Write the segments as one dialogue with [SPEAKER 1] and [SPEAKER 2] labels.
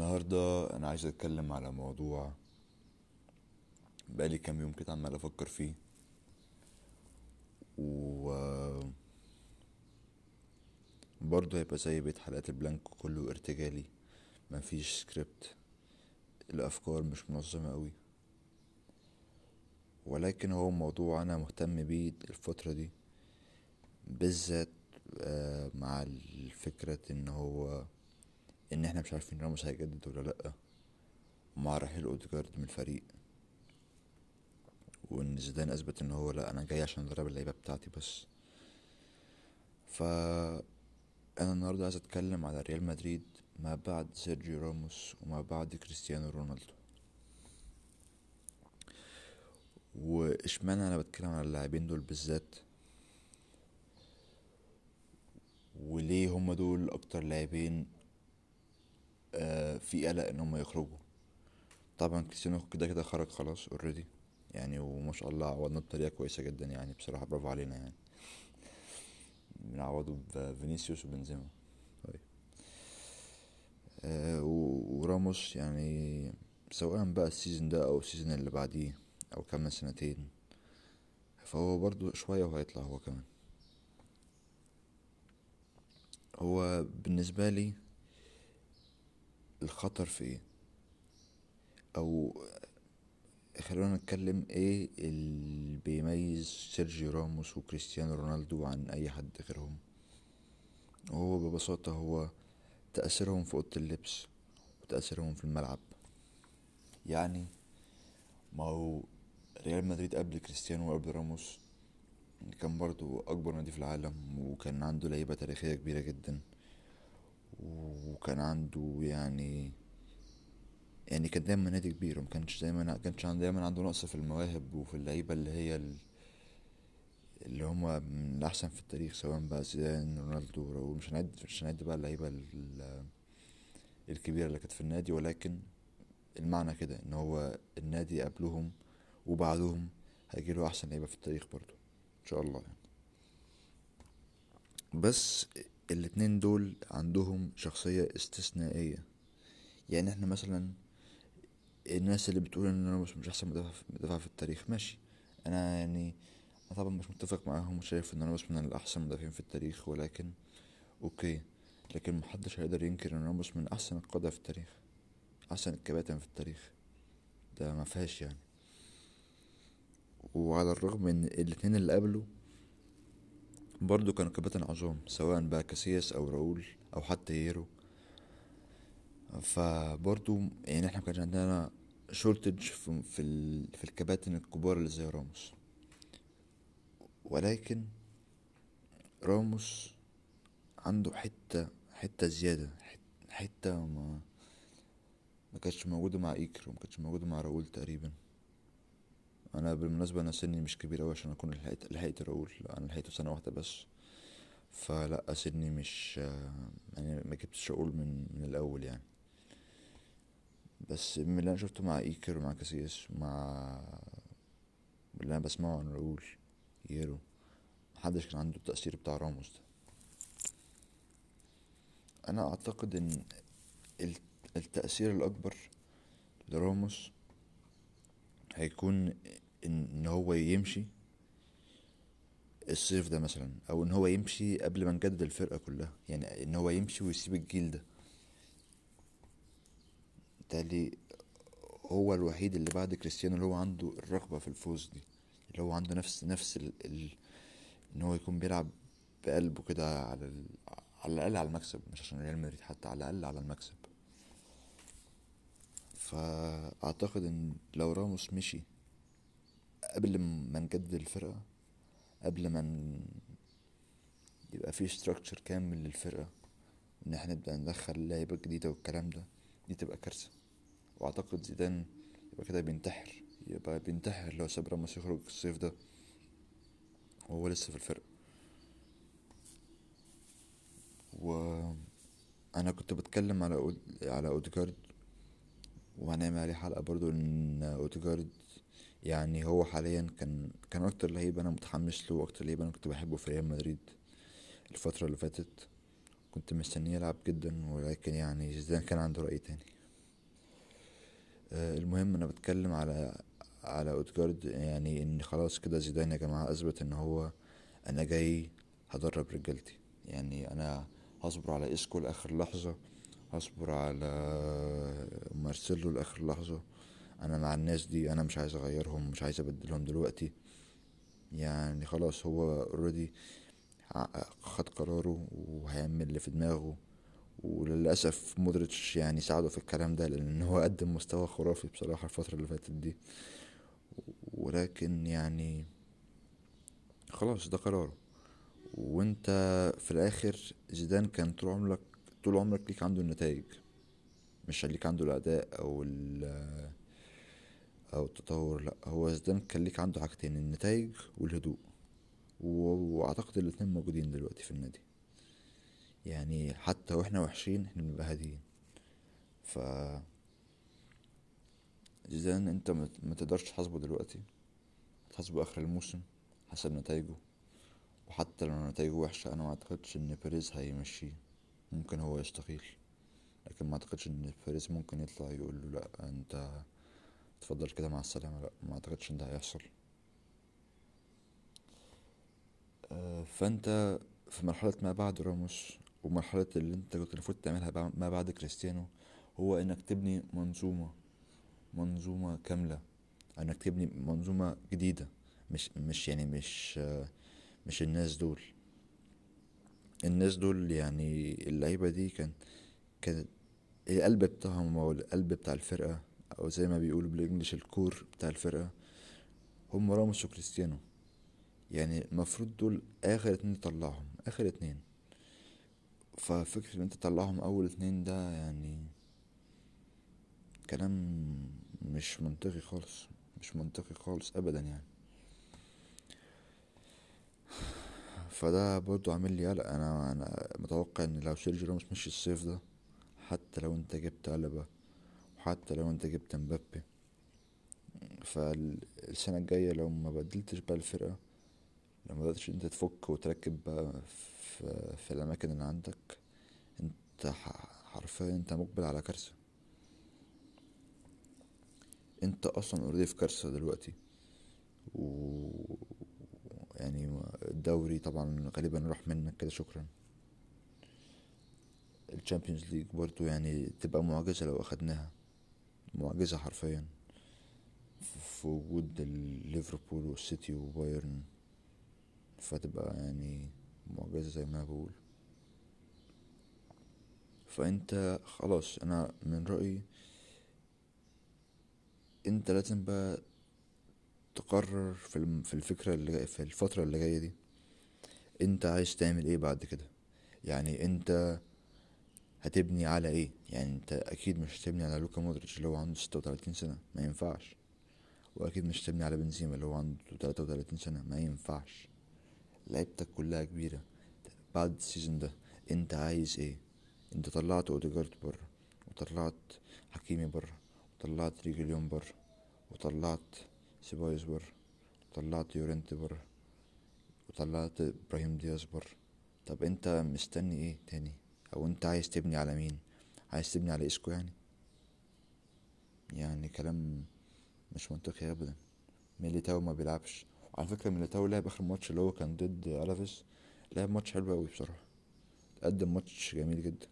[SPEAKER 1] النهاردة أنا عايز أتكلم على موضوع بقالي كام يوم كده عمال أفكر فيه و برضه هيبقى زي بقية حلقات البلانك كله ارتجالي مفيش سكريبت الأفكار مش منظمة أوي ولكن هو موضوع أنا مهتم بيه الفترة دي بالذات آه، مع الفكرة إن هو إن إحنا مش عارفين راموس هيجدد ولا لأ ومع رحيل أوديجارد من الفريق وإن زيدان أثبت إن هو لأ أنا جاي عشان أدرب اللعيبة بتاعتي بس ف أنا النهاردة عايز أتكلم على ريال مدريد ما بعد سيرجيو راموس وما بعد كريستيانو رونالدو واشمعنى أنا بتكلم على اللاعبين دول بالذات وليه هما دول أكتر لاعبين آه، في قلق إن هما يخرجوا طبعا كريستيانو كده كده خرج خلاص اوريدي يعني وما شاء الله عوضنا بطريقة كويسة جدا يعني بصراحة برافو علينا يعني بنعوضه بفينيسيوس وبنزيما طيب آه و- وراموس يعني سواء بقى السيزون ده او السيزون اللي بعديه او كمان سنتين فهو برضو شوية وهيطلع هو كمان هو بالنسبة لي الخطر في ايه او خلونا نتكلم ايه اللي بيميز سيرجيو راموس وكريستيانو رونالدو عن اي حد غيرهم هو ببساطة هو تأثيرهم في أوضة اللبس وتأثيرهم في الملعب يعني ما هو ريال مدريد قبل كريستيانو وقبل راموس كان برضو أكبر نادي في العالم وكان عنده لعيبة تاريخية كبيرة جدا وكان عنده يعني يعني كان دايما نادي كبير وما كانش دايما كانش عنده دايما عنده نقص في المواهب وفي اللعيبة اللي هي ال- اللي هما من الأحسن في التاريخ سواء بقى زيدان رونالدو راؤول مش هنعد مش هنعد بقى اللعيبة ال- الكبيرة اللي كانت في النادي ولكن المعنى كده ان هو النادي قبلهم وبعدهم هيجيله احسن لعيبة في التاريخ برضو ان شاء الله يعني بس الاتنين دول عندهم شخصية استثنائية يعني احنا مثلا الناس اللي بتقول ان راموس مش احسن مدافع مدافع في التاريخ ماشي انا يعني انا طبعا مش متفق معاهم وشايف ان راموس من الاحسن مدافعين في التاريخ ولكن اوكي لكن محدش هيقدر ينكر ان راموس من احسن القادة في التاريخ احسن الكباتن في التاريخ ده ما فيهاش يعني وعلى الرغم ان الاتنين اللي قبله برضو كانوا كباتن عظام سواء بقى كاسياس او راؤول او حتى هيرو فبرضو يعني احنا مكانش عندنا شورتج في في, ال... في الكباتن الكبار اللي زي راموس ولكن راموس عنده حتة حتة زيادة حت- حتة ما ما كانتش موجودة مع إيكر وما كانتش موجودة مع راؤول تقريبا أنا بالمناسبة أنا سني مش كبير أوي عشان أكون لحقت لحقت راؤول لا أنا لحقته سنة واحدة بس فلا سني مش يعني ما جبتش راؤول من من الأول يعني بس من اللي أنا شفته مع إيكر ومع كاسياس ومع اللي أنا بسمعه عن راؤول ييرو محدش كان عنده التأثير بتاع راموس ده أنا أعتقد إن الت- التأثير الأكبر لراموس هيكون إن إن هو يمشي الصيف ده مثلا أو إن هو يمشي قبل ما نجدد الفرقة كلها يعني إن هو يمشي ويسيب الجيل ده بالتالي هو الوحيد اللي بعد كريستيانو اللي هو عنده الرغبة في الفوز دي اللي هو عنده نفس نفس ال... ال... إن هو يكون بيلعب بقلبه كده على ال... على الأقل على المكسب مش عشان ريال مدريد حتى على الأقل على المكسب فأعتقد إن لو راموس مشي قبل ما نجدد الفرقة قبل ما ن... يبقى في ستراكشر كامل للفرقة إن احنا نبدأ ندخل لعيبة جديدة والكلام ده دي تبقى كارثة وأعتقد زيدان يبقى كده بينتحر يبقى بينتحر لو ساب راموس يخرج الصيف ده وهو لسه في الفرقة وأنا كنت بتكلم على أود... على أوديجارد وهنعمل عليه حلقة برضو ان اوديجارد يعني هو حاليا كان كان اكتر لعيب انا متحمس له واكتر لعيب انا كنت بحبه في ريال مدريد الفترة اللي فاتت كنت مستنيه يلعب جدا ولكن يعني زيدان كان عنده رأي تاني آه، المهم انا بتكلم على على اودجارد يعني ان خلاص كده زيدان يا جماعة اثبت ان هو انا جاي هدرب رجالتي يعني انا هصبر على اسكو لاخر لحظة هصبر على مارسيلو لاخر لحظة انا مع الناس دي انا مش عايز اغيرهم مش عايز ابدلهم دلوقتي يعني خلاص هو اوريدي خد قراره وهيعمل اللي في دماغه وللأسف مودريتش يعني ساعده في الكلام ده لأن هو قدم مستوى خرافي بصراحة الفترة اللي فاتت دي ولكن يعني خلاص ده قراره وانت في الآخر زيدان كان طول عمرك طول عمرك ليك عنده النتائج مش ليك عنده الأداء أو ال أو التطور لأ هو زيدان كان ليك عنده حاجتين النتائج والهدوء واعتقد الاتنين موجودين دلوقتي في النادي يعني حتى واحنا وحشين احنا بنبقى هاديين ف زيدان انت ما تقدرش تحاسبه دلوقتي تحاسبه اخر الموسم حسب نتايجه وحتى لو نتايجه وحشة انا ما اعتقدش ان بيريز هيمشيه ممكن هو يستقيل لكن ما اعتقدش ان بيريز ممكن يطلع يقول له لا انت تفضل كده مع السلامة لا ما اعتقدش ان ده هيحصل آه، فانت في مرحلة ما بعد راموس ومرحلة اللي انت كنت المفروض تعملها ما بعد كريستيانو هو انك تبني منظومة منظومة كاملة انك تبني منظومة جديدة مش مش يعني مش مش الناس دول الناس دول يعني اللعيبة دي كان كان القلب بتاعهم او القلب بتاع الفرقة او زي ما بيقولوا بالانجلش الكور بتاع الفرقة هم راموس وكريستيانو يعني المفروض دول اخر اتنين تطلعهم اخر اتنين ففكرة ان انت تطلعهم اول اتنين ده يعني كلام مش منطقي خالص مش منطقي خالص ابدا يعني فده برضو عامل لي قلق انا انا متوقع ان لو سيرجيو راموس مشي الصيف ده حتى لو انت جبت قلبة وحتى لو انت جبت مبابي فالسنة الجاية لو ما بدلتش بقى الفرقة لو ما بدأتش انت تفك وتركب بقى في, في الأماكن اللي عندك انت حرفيا انت مقبل على كارثة انت اصلا اوريدي في كارثة دلوقتي و يعني الدوري طبعا غالبا راح منك كده شكرا الشامبيونز ليج برضو يعني تبقى معجزة لو اخدناها معجزة حرفيا في وجود ليفربول والسيتي وبايرن فتبقى يعني معجزة زي ما بقول فانت خلاص انا من رأيي انت لازم بقى تقرر في في الفكرة اللي في الفترة اللي جاية دي انت عايز تعمل ايه بعد كده يعني انت هتبني على ايه يعني انت اكيد مش هتبني على لوكا مودريتش اللي هو عنده ستة وتلاتين سنة ما ينفعش واكيد مش هتبني على بنزيما اللي هو عنده تلاتة وتلاتين سنة ما ينفعش لعيبتك كلها كبيرة بعد السيزون ده انت عايز ايه انت طلعت اوديجارد برا وطلعت حكيمي برا وطلعت ريجليون برا وطلعت سيبايوس برا وطلعت يورنت برا وطلعت ابراهيم دياز برا طب انت مستني ايه تاني او انت عايز تبني على مين عايز تبني على اسكو يعني يعني كلام مش منطقي ابدا ميليتاو ما بيلعبش على فكرة ميليتاو لعب اخر ماتش اللي هو كان ضد الافيس لعب ماتش حلو اوي بصراحة قدم ماتش جميل جدا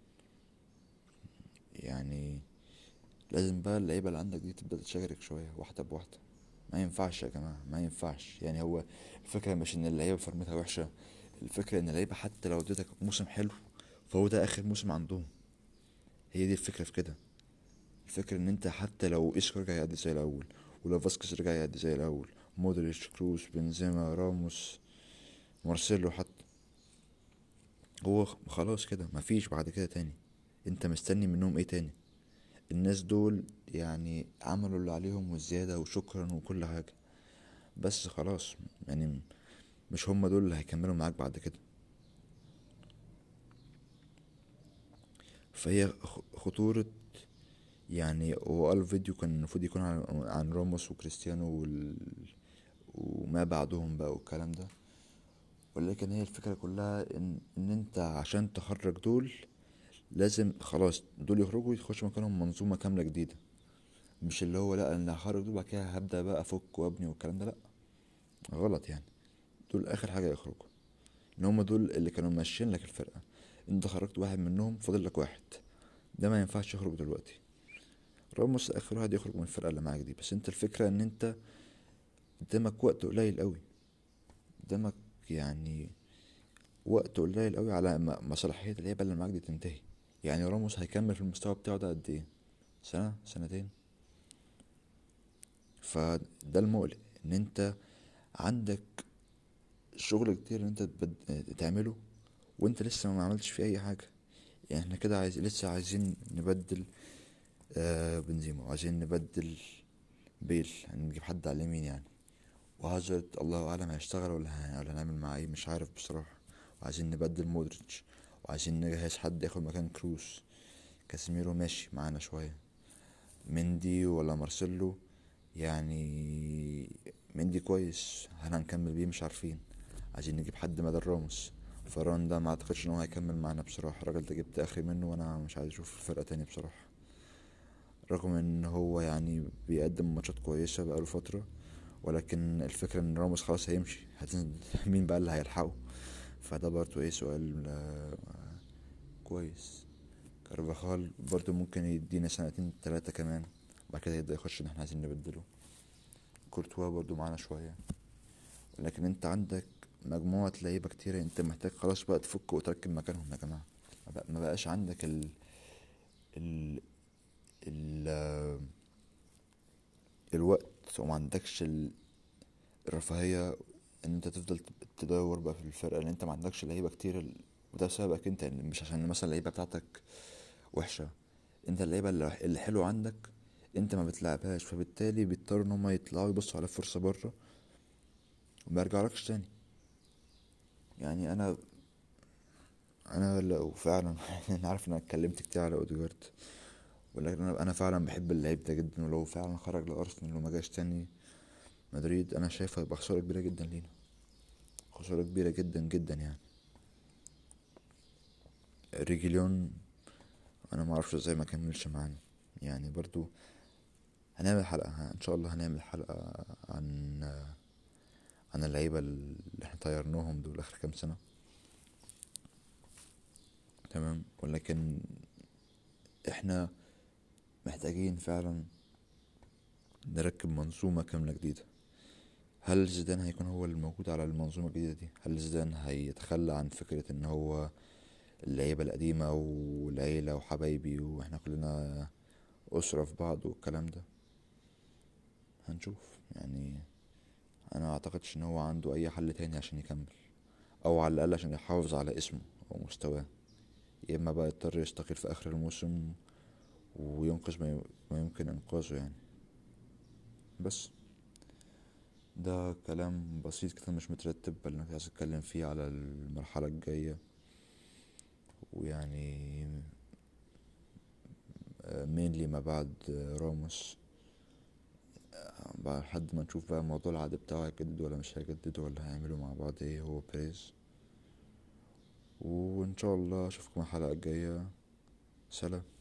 [SPEAKER 1] يعني لازم بقى اللعيبة اللي عندك دي تبدأ تشارك شوية واحدة بواحدة ما ينفعش يا جماعة ما ينفعش يعني هو الفكرة مش ان اللعيبة فرمتها وحشة الفكرة ان اللعيبة حتى لو اديتك موسم حلو فهو ده اخر موسم عندهم هي دي الفكرة في كده الفكرة ان انت حتى لو اسكو رجع يأدي زي الاول ولو فاسكس رجع يأدي زي الاول مودريتش كروس بنزيما راموس مارسيلو حتى هو خلاص كده مفيش بعد كده تاني انت مستني منهم ايه تاني الناس دول يعني عملوا اللي عليهم والزيادة وشكرا وكل حاجة بس خلاص يعني مش هما دول اللي هيكملوا معاك بعد كده فهي خطورة يعني هو الفيديو كان المفروض يكون عن, عن راموس وكريستيانو وال... وما بعدهم بقى والكلام ده ولكن هي الفكرة كلها ان, إن انت عشان تخرج دول لازم خلاص دول يخرجوا يخش مكانهم منظومة كاملة جديدة مش اللي هو لا انا هخرج دول بعد كده هبدأ بقى افك وابني والكلام ده لا غلط يعني دول اخر حاجة يخرجوا ان هما دول اللي كانوا ماشيين لك الفرقة انت خرجت واحد منهم فاضل لك واحد ده ما ينفعش يخرج دلوقتي راموس اخر واحد يخرج من الفرقة اللي معاك دي بس انت الفكرة ان انت قدامك وقت قليل قوي قدامك يعني وقت قليل قوي على ما ما صلاحية اللعيبة اللي معاك دي تنتهي يعني راموس هيكمل في المستوى بتاعه ده قد ايه سنة سنتين فده المقلق ان انت عندك شغل كتير ان انت تبد- تعمله وانت لسه ما عملتش فيه اي حاجة يعني احنا كده عايز لسه عايزين نبدل آه بنزيما وعايزين نبدل بيل يعني نجيب حد على اليمين يعني وهازارد الله اعلم هيشتغل ولا ه- ولا هنعمل معاه ايه مش عارف بصراحة وعايزين نبدل مودريتش وعايزين نجهز حد ياخد مكان كروس كاسيميرو ماشي معانا شوية مندي ولا مارسيلو يعني مندي كويس هل هنكمل بيه مش عارفين عايزين نجيب حد بدل راموس فران ده ما اعتقدش ان هو هيكمل معانا بصراحة الراجل ده جبت اخري منه وانا مش عايز اشوف الفرقة تاني بصراحة رغم ان هو يعني بيقدم ماتشات كويسة بقاله فترة ولكن الفكرة ان راموس خلاص هيمشي هتن- مين بقى اللي هيلحقه فده برضه ايه سؤال آه، كويس كارفاخال برضه ممكن يدينا سنتين تلاتة كمان بعد كده يبدأ يخش ان احنا عايزين نبدله كورتوا برضه معانا شوية لكن انت عندك مجموعة لعيبة كتيرة انت محتاج خلاص بقى تفك وتركب مكانهم يا جماعة ما بق- ما بقاش عندك ال ال ال آه، الوقت وما عندكش ال- الرفاهية ان انت تفضل تدور بقى في الفرقة لان انت ما عندكش لعيبة كتير ال- وده بسببك انت يعني مش عشان مثلا اللعيبة بتاعتك وحشة انت اللعيبة اللي اللي حلوة عندك انت ما بتلعبهاش فبالتالي بيضطروا ان هما يطلعوا يبصوا على فرصة بره وما يرجعلكش تاني يعني انا انا لو فعلا انا عارف ان انا اتكلمت كتير على اوديجارد ولكن انا انا فعلا بحب اللعيب ده جدا ولو فعلا خرج لارسنال وما جاش تاني مدريد انا شايفها هيبقى خسارة كبيرة جدا لينا خسارة كبيرة جدا جدا يعني ريجيليون انا ما اعرفش ازاي ما كملش معانا يعني برضو هنعمل حلقة ه- ان شاء الله هنعمل حلقة عن عن اللعيبة اللي احنا طيرناهم دول اخر كام سنة تمام ولكن احنا محتاجين فعلا نركب منظومة كاملة جديدة هل زيدان هيكون هو اللي موجود على المنظومة الجديدة دي هل زيدان هيتخلى عن فكرة ان هو اللعيبة القديمة والعيلة وحبايبي واحنا كلنا أسرة في بعض والكلام ده هنشوف يعني انا اعتقدش ان هو عنده اي حل تاني عشان يكمل او على الاقل عشان يحافظ على اسمه او مستواه يا اما بقى يضطر يستقيل في اخر الموسم وينقذ ما ي- ما يمكن انقاذه يعني بس ده كلام بسيط كده مش مترتب بل انا عايز اتكلم فيه على المرحلة الجاية ويعني مينلي ما بعد آه، راموس آه، بقى لحد ما نشوف بقى موضوع العقد بتاعه هيجدد ولا مش هيجدد ولا هيعملوا مع بعض ايه هو بريز وان شاء الله اشوفكم الحلقة الجاية سلام